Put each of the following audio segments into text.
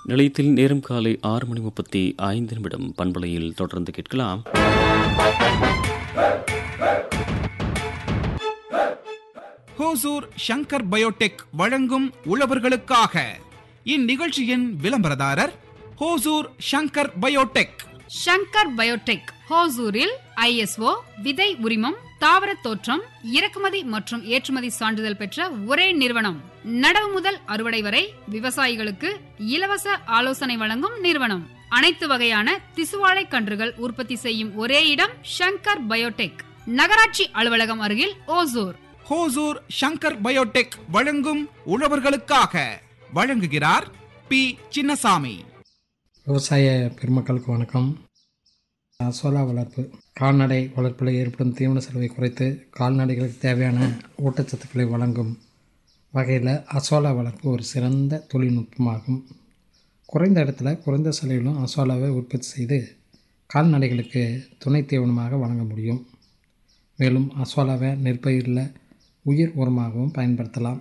நிலையத்தில் நேரம் காலை ஆறு மணி முப்பத்தி ஐந்து நிமிடம் பண்பலையில் தொடர்ந்து கேட்கலாம் ஹோசூர் ஷங்கர் பயோடெக் வழங்கும் உழவர்களுக்காக இந்நிகழ்ச்சியின் விளம்பரதாரர் ஹோசூர் ஷங்கர் பயோடெக் ஷங்கர் பயோடெக் ஹோசூரில் ஐஎஸ்ஓ விதை உரிமம் தாவர தோற்றம் இறக்குமதி மற்றும் ஏற்றுமதி சான்றிதழ் பெற்ற ஒரே நிறுவனம் நடவு முதல் அறுவடை வரை விவசாயிகளுக்கு இலவச ஆலோசனை வழங்கும் நிறுவனம் அனைத்து வகையான திசுவாழை கன்றுகள் உற்பத்தி செய்யும் ஒரே இடம் ஷங்கர் பயோடெக் நகராட்சி அலுவலகம் அருகில் ஓசூர் ஹோசூர் ஷங்கர் பயோடெக் வழங்கும் உழவர்களுக்காக வழங்குகிறார் பி சின்னசாமி விவசாய பெருமக்களுக்கு வணக்கம் அசோலா வளர்ப்பு கால்நடை வளர்ப்பில் ஏற்படும் தீவன செலவை குறைத்து கால்நடைகளுக்கு தேவையான ஊட்டச்சத்துக்களை வழங்கும் வகையில் அசோலா வளர்ப்பு ஒரு சிறந்த தொழில்நுட்பமாகும் குறைந்த இடத்துல குறைந்த செலவிலும் அசோலாவை உற்பத்தி செய்து கால்நடைகளுக்கு துணை தீவனமாக வழங்க முடியும் மேலும் அசோலாவை நெற்பயிரில் உயிர் உரமாகவும் பயன்படுத்தலாம்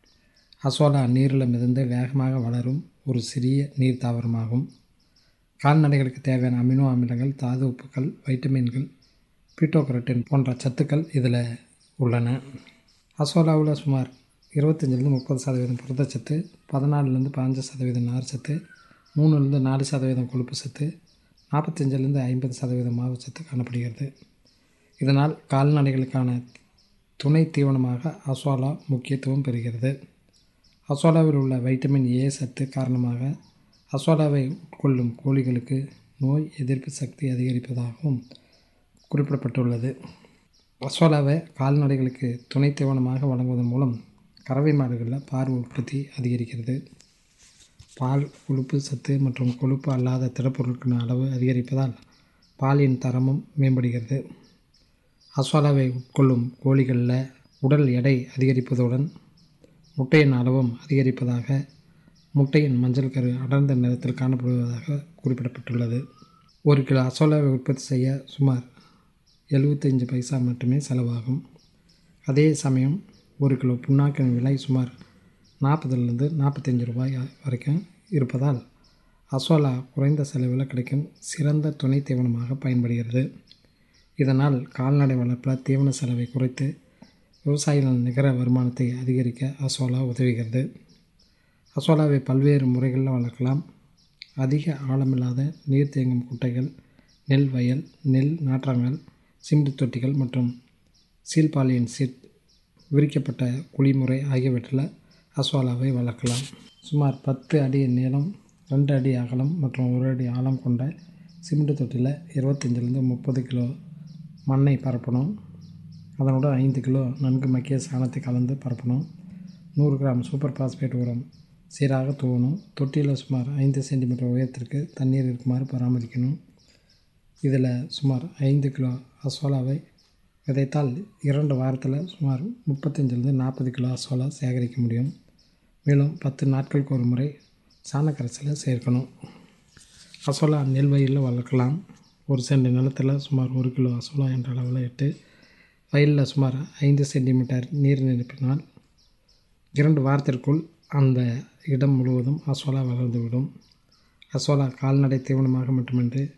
அசோலா நீரில் மிதந்து வேகமாக வளரும் ஒரு சிறிய நீர் தாவரமாகும் கால்நடைகளுக்கு தேவையான அமினோ அமிலங்கள் தாது உப்புக்கள் வைட்டமின்கள் பீட்டோகரட்டின் போன்ற சத்துக்கள் இதில் உள்ளன அசோலாவில் சுமார் இருபத்தஞ்சிலேருந்து முப்பது சதவீதம் புரதச்சத்து பதினாலுலேருந்து பதினஞ்சு சதவீதம் நார்ச்சத்து மூணுலேருந்து நாலு சதவீதம் கொழுப்பு சத்து நாற்பத்தஞ்சிலேருந்து ஐம்பது சதவீதம் மாவுச்சத்து காணப்படுகிறது இதனால் கால்நடைகளுக்கான துணை தீவனமாக அசோலா முக்கியத்துவம் பெறுகிறது அசோலாவில் உள்ள வைட்டமின் ஏ சத்து காரணமாக அசோலாவை உட்கொள்ளும் கோழிகளுக்கு நோய் எதிர்ப்பு சக்தி அதிகரிப்பதாகவும் குறிப்பிடப்பட்டுள்ளது அசோலாவை கால்நடைகளுக்கு துணை தீவனமாக வழங்குவதன் மூலம் கறவை மாடுகளில் பால் உற்பத்தி அதிகரிக்கிறது பால் கொழுப்பு சத்து மற்றும் கொழுப்பு அல்லாத திடப்பொருட்களின் அளவு அதிகரிப்பதால் பாலின் தரமும் மேம்படுகிறது அசோலாவை உட்கொள்ளும் கோழிகளில் உடல் எடை அதிகரிப்பதுடன் முட்டையின் அளவும் அதிகரிப்பதாக முட்டையின் மஞ்சள் கரு அடர்ந்த நிறத்தில் காணப்படுவதாக குறிப்பிடப்பட்டுள்ளது ஒரு கிலோ அசோலாவை உற்பத்தி செய்ய சுமார் எழுபத்தஞ்சு பைசா மட்டுமே செலவாகும் அதே சமயம் ஒரு கிலோ புண்ணாக்கின் விலை சுமார் நாற்பதுலேருந்து நாற்பத்தஞ்சு ரூபாய் வரைக்கும் இருப்பதால் அசோலா குறைந்த செலவில் கிடைக்கும் சிறந்த துணை தீவனமாக பயன்படுகிறது இதனால் கால்நடை வளர்ப்பில் தீவன செலவை குறைத்து விவசாயிகளின் நிகர வருமானத்தை அதிகரிக்க அசோலா உதவுகிறது அசோலாவை பல்வேறு முறைகளில் வளர்க்கலாம் அதிக ஆழமில்லாத நீர் தேங்கும் குட்டைகள் நெல் வயல் நெல் நாற்றங்கள் சிமெண்ட் தொட்டிகள் மற்றும் சீல்பாலியன் சீட் விரிக்கப்பட்ட குழிமுறை ஆகியவற்றில் அசோலாவை வளர்க்கலாம் சுமார் பத்து அடி நீளம் ரெண்டு அடி அகலம் மற்றும் ஒரு அடி ஆழம் கொண்ட சிமெண்ட் தொட்டியில் இருபத்தஞ்சிலேருந்து முப்பது கிலோ மண்ணை பரப்பணும் அதனோட ஐந்து கிலோ நன்கு மக்கிய சாணத்தை கலந்து பரப்பணும் நூறு கிராம் சூப்பர் பாஸ்பேட் உரம் சீராக தூவணும் தொட்டியில் சுமார் ஐந்து சென்டிமீட்டர் உயரத்திற்கு தண்ணீர் இருக்குமாறு பராமரிக்கணும் இதில் சுமார் ஐந்து கிலோ அசோலாவை விதைத்தால் இரண்டு வாரத்தில் சுமார் முப்பத்தஞ்சிலேருந்து நாற்பது கிலோ அசோலா சேகரிக்க முடியும் மேலும் பத்து நாட்களுக்கு ஒரு முறை சாணக்கரைசலை சேர்க்கணும் அசோலா நெல் வயலில் வளர்க்கலாம் ஒரு சென்ட் நிலத்தில் சுமார் ஒரு கிலோ அசோலா என்ற அளவில் இட்டு வயலில் சுமார் ஐந்து சென்டிமீட்டர் நீர் நிரப்பினால் இரண்டு வாரத்திற்குள் அந்த இடம் முழுவதும் அசோலா வளர்ந்துவிடும் அசோலா கால்நடை தீவனமாக மட்டுமின்றி